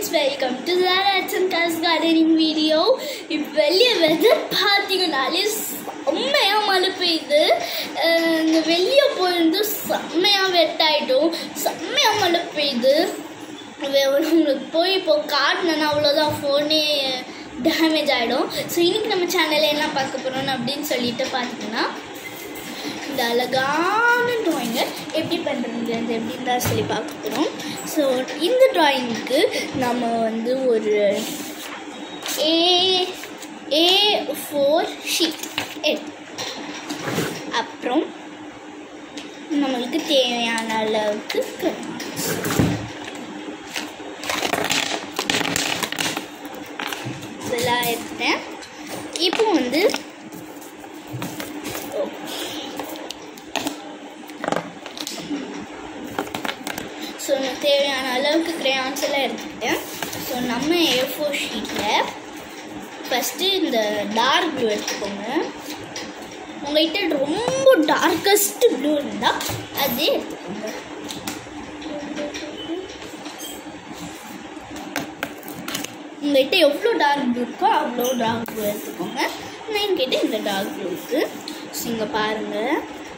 Welcome to arts and காஸ் gardening video இப்போ வெளியே வெதர் பார்த்தீங்கனாலே செம்மையாக மழை பெய்யுது அஹ் இந்த வெளியே போயிருந்து செம்மையாக வெட்டாயிட்டும் செம்மையாக மழை பெய்யுது வே- உங்களுக்கு போய் இப்போ காட்டினேன்னா அவ்வளோதான் ஃபோனே டேமேஜ் ஆகிடும் ஸோ இன்னைக்கு நம்ம சேனலில் என்ன பார்க்க போகிறோம் அப்படின்னு சொல்லிட்டு பார்த்தீங்கன்னா இந்த அழகான ட்ராயிங்கை எப்படி பண்ணுறது அது எப்படின்னு தான் சொல்லி பார்க்க போகிறோம் ஸோ இந்த ட்ராயிங்க்கு நம்ம வந்து ஒரு ஏ ஏ ஃபோர் ஷீட் எடுத்து அப்புறம் நம்மளுக்கு தேவையான அளவுக்கு crayons. இதெல்லாம் எடுத்தேன் இப்போ வந்து ஸோ எனக்கு தேவையான அளவுக்கு crayons எல்லாம் எடுத்துக்கிட்டேன் ஸோ நம்ம ஏ ஃபோர் ஷீட்டில் ஃபஸ்ட்டு இந்த டார்க் ப்ளூ எடுத்துக்கோங்க உங்கள்கிட்ட ரொம்ப டார்க்கஸ்ட் ப்ளூ இருந்தால் அதே எடுத்துக்கோங்க உங்கள்கிட்ட எவ்வளோ டார்க் ப்ளூ இருக்கோ அவ்வளோ டார்க் ப்ளூ எடுத்துக்கோங்க நான் என்கிட்ட இந்த டார்க் ப்ளூ இருக்குது ஸோ இங்கே பாருங்கள்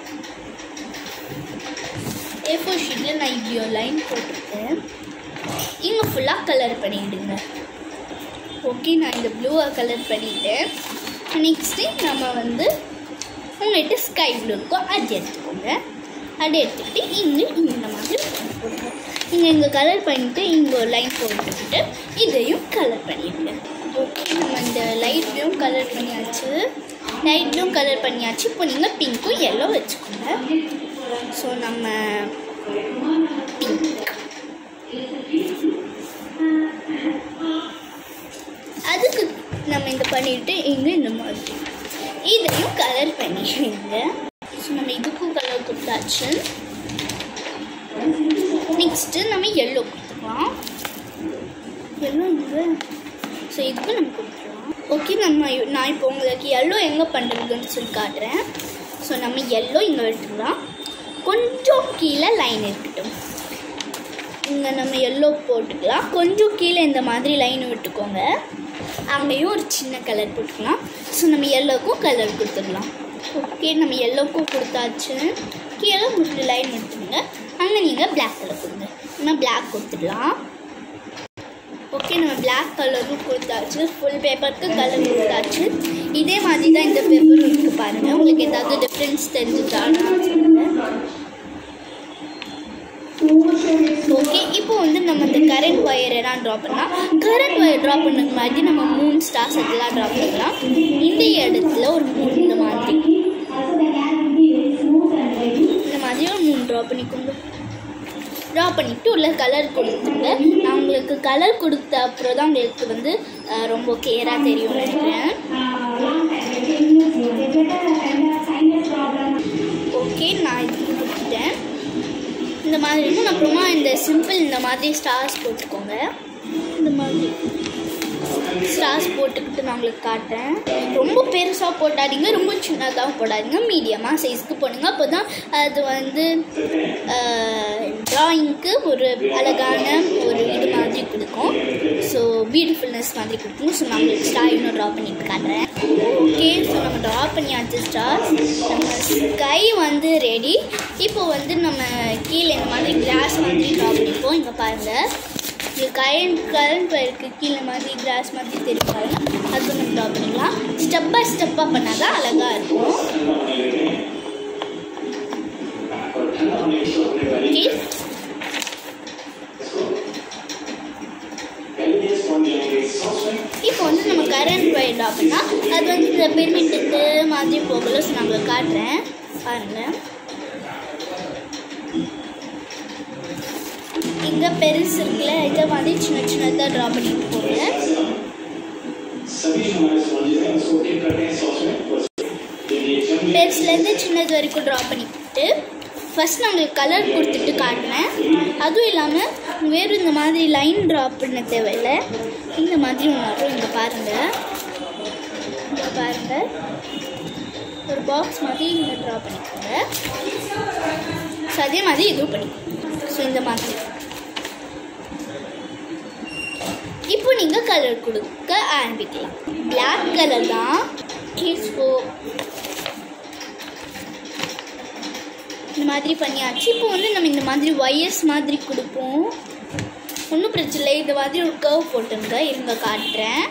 ஏ ஃபோர் ஷீட்டில் நான் இப்படி ஒரு லைன் போட்டிருக்கேன் இங்கே ஃபுல்லாக கலர் பண்ணிவிடுங்க ஓகே நான் இந்த ப்ளூவை கலர் பண்ணிட்டேன் நெக்ஸ்ட்டு நம்ம வந்து உங்கள்கிட்ட ஸ்கை ப்ளூ இருக்கோ அது எடுத்துக்கோங்க அது எடுத்துக்கிட்டு இங்கே இந்த மாதிரி போடுங்க இங்கே இங்கே கலர் பண்ணிவிட்டு இங்கே ஒரு லைன் போட்டுக்கிட்டு இதையும் கலர் பண்ணிவிடுங்க ஓகே நம்ம இந்த லைட்லையும் கலர் பண்ணியாச்சு லைட்லையும் கலர் பண்ணியாச்சு இப்போ நீங்கள் பிங்க்கும் எல்லோ வச்சுக்கோங்க ஸோ நம்ம பிங்க் அதுக்கு நம்ம இந்த பண்ணிட்டு இங்கே இந்த மாதிரி இதையும் கலர் பண்ணிடுங்க ஸோ நம்ம இதுக்கும் கலர் கொடுத்தாச்சு நெக்ஸ்ட்டு நம்ம எல்லோ கொடுத்துக்கலாம் எல்லோ இங்கே ஸோ இதுக்கும் நம்ம கொடுத்துக்கலாம் ஓகே நம்ம இ- நான் இப்போ உங்களுக்கு எல்லோ எங்கே பண்ணுறதுன்னு சொல்லி காட்டுறேன் ஸோ நம்ம எல்லோ இங்கே எடுத்துக்கலாம் கொஞ்சம் கீழே லைன் இருக்கட்டும் இங்கே நம்ம எல்லோ போட்டுக்கலாம் கொஞ்சம் கீழே இந்த மாதிரி லைன் விட்டுக்கோங்க அங்கேயும் ஒரு சின்ன கலர் போட்டுக்கலாம் ஸோ நம்ம எல்லோக்கும் கலர் கொடுத்துடலாம் ஓகே நம்ம எல்லோக்கும் கொடுத்தாச்சு கீழே ஒரு லைன் எடுத்துக்கோங்க அங்கே நீங்கள் பிளாக் கலர் கொடுங்க நம்ம பிளாக் கொடுத்துடலாம் ஓகே நம்ம பிளாக் கலரும் கொடுத்தாச்சு ஃபுல் பேப்பருக்கு கலர் கொடுத்தாச்சு இதே மாதிரி தான் இந்த பேப்பரும் இருக்குது பாருங்கள் உங்களுக்கு ஏதாவது டிஃப்ரென்ஸ் தெரிஞ்சுட்டாலும் சொல்லுங்கள் ஓகே இப்போ வந்து நம்ம இந்த கரண்ட் ஒயர் எல்லாம் ட்ரா பண்ணலாம் கரண்ட் ஒயர் ட்ரா பண்ணது மாதிரி நம்ம மூணு ஸ்டார்ஸ் அதெல்லாம் ட்ரா பண்ணலாம் இந்த இடத்துல ஒரு மூணு இந்த மாதிரி இந்த மாதிரி ஒரு மூணு ட்ரா பண்ணிக்கோங்க ட்ரா பண்ணிவிட்டு உள்ள கலர் கொடுத்துருங்க நான் உங்களுக்கு கலர் கொடுத்த அப்புறம் தான் உங்களுக்கு வந்து அஹ், ரொம்ப கிளியராக தெரியும் நினைக்கிறேன் ஓகே நான் இது கொடுத்துட்டேன் இந்த மாதிரி இருக்கும் அப்புறமா இந்த சிம்பிள் இந்த மாதிரி ஸ்டார்ஸ் போட்டுக்கோங்க இந்த மாதிரி ஸ்டார்ஸ் போட்டுக்கிட்டு நான் உங்களுக்கு காட்டுறேன் ரொம்ப பெருசாக போட்டாதீங்க ரொம்ப சின்னதாகவும் போடாதீங்க மீடியமாக சைஸ்க்கு போடுங்க அப்போ தான் அது வந்து ட்ராயிங்க்கு ஒரு அழகான ஒரு இது மாதிரி கொடுக்கும் ஸோ பியூட்டிஃபுல்னஸ் மாதிரி கொடுக்கும் ஸோ நான் உங்களுக்கு ஸ்டார் இன்னும் ட்ரா பண்ணிட்டு காட்டுறேன் ஓகே ஸோ நம்ம ட்ரா பண்ணியாச்சு ஸ்டார்ஸ் நம்ம ஸ்கை வந்து ரெடி இப்போ வந்து நம்ம கீழே இந்த மாதிரி கிராஸ் மாதிரி ட்ரா பண்ணிப்போம் இங்கே பாருங்கள் இங்கே கரண்ட் கரண்ட் ஒயருக்கு கீழே மாதிரி கிராஸ் மாதிரி தெரியும் பாருங்க அது நம்ம ட்ரா பண்ணிக்கலாம் ஸ்டெப் பை ஸ்டெப்பாக பண்ணால் தான் அழகாக இருக்கும் ஓகே இப்போ வந்து நம்ம கரண்ட் ஒயர் ட்ரா பண்ணால் அது வந்து இந்த பெருமிட்டு மாதிரி போகல ஸோ நான் உங்களுக்கு காட்டுறேன் பாருங்கள் இங்கே பெருசு இருக்குல்ல இதை மாதிரி சின்ன சின்னதாக ட்ரா பண்ணிட்டு போங்க सभी हमारे समझ हैं उसको एक करते हैं सॉस में ये चंद பெருசுலேருந்து சின்னது வரைக்கும் ட்ரா பண்ணிக்கிட்டு ஃபஸ்ட் நான் உங்களுக்கு கலர் கொடுத்துட்டு காட்டுறேன் அதுவும் இல்லாமல் வேறு இந்த மாதிரி லைன் ட்ரா பண்ண தேவையில்லை இந்த மாதிரி ஒன்று வரும் இங்கே பாருங்கள் இங்கே பாருங்கள் ஒரு பாக்ஸ் மாதிரி இங்கே ட்ரா பண்ணிக்கோங்க ஸோ அதே மாதிரி இதுவும் பண்ணிக்கோங்க ஸோ இந்த மாதிரி நீங்கள் கலர் கொடுக்க ஆரம்பிக்கலாம் Black கலர் தான் ஸோ இந்த மாதிரி பண்ணியாச்சு இப்போ வந்து நம்ம இந்த மாதிரி ஒயர்ஸ் மாதிரி கொடுப்போம் ஒன்றும் பிரச்சனை இல்லை இந்த மாதிரி ஒரு கர்வ் போட்டுங்க இருங்க காட்டுறேன்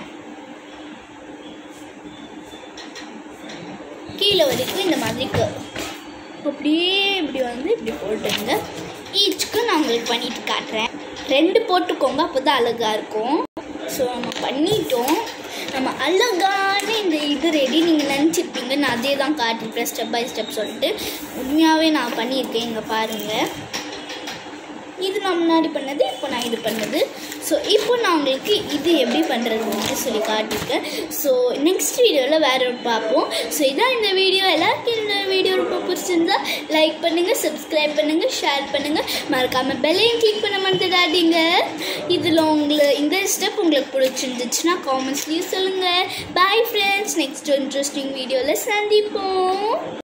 கீழே வரைக்கும் இந்த மாதிரி கர்வ் அப்படியே இப்படி வந்து இப்படி போட்டுருங்க ஈச்சுக்கு நான் உங்களுக்கு பண்ணிட்டு காட்டுறேன் ரெண்டு போட்டுக்கோங்க அப்போ தான் அழகாக இருக்கும் ஸோ நம்ம பண்ணிட்டோம் நம்ம அழகான இந்த இது ரெடி நீங்கள் நினச்சிருப்பீங்க நான் அதே தான் காட்டிருப்பேன் ஸ்டெப் பை ஸ்டெப் சொல்லிட்டு உண்மையாகவே நான் பண்ணியிருக்கேன் இங்கே பாருங்கள் இது நான் முன்னாடி பண்ணது இப்போ நான் இது பண்ணது ஸோ இப்போ நான் உங்களுக்கு இது எப்படி பண்ணுறதுன்னு சொல்லி காட்டியிருக்கேன் ஸோ நெக்ஸ்ட் வீடியோவில் வேற ஒரு பார்ப்போம் ஸோ இதான் இந்த வீடியோ எல்லாருக்கும் இந்த வீடியோ ரொம்ப பிடிச்சிருந்தா லைக் பண்ணுங்கள் சப்ஸ்கிரைப் பண்ணுங்கள் ஷேர் பண்ணுங்கள் மறக்காமல் பெல்லையும் கிளிக் பண்ண மறந்துடாதீங்க இதில் உங்களை இந்த ஸ்டெப் உங்களுக்கு பிடிச்சிருந்துச்சுன்னா காமெண்ட்ஸ்லேயும் சொல்லுங்கள் பாய் ஃப்ரெண்ட்ஸ் நெக்ஸ்ட் இன்ட்ரெஸ்டிங் வீடியோவில் சந்திப்போம்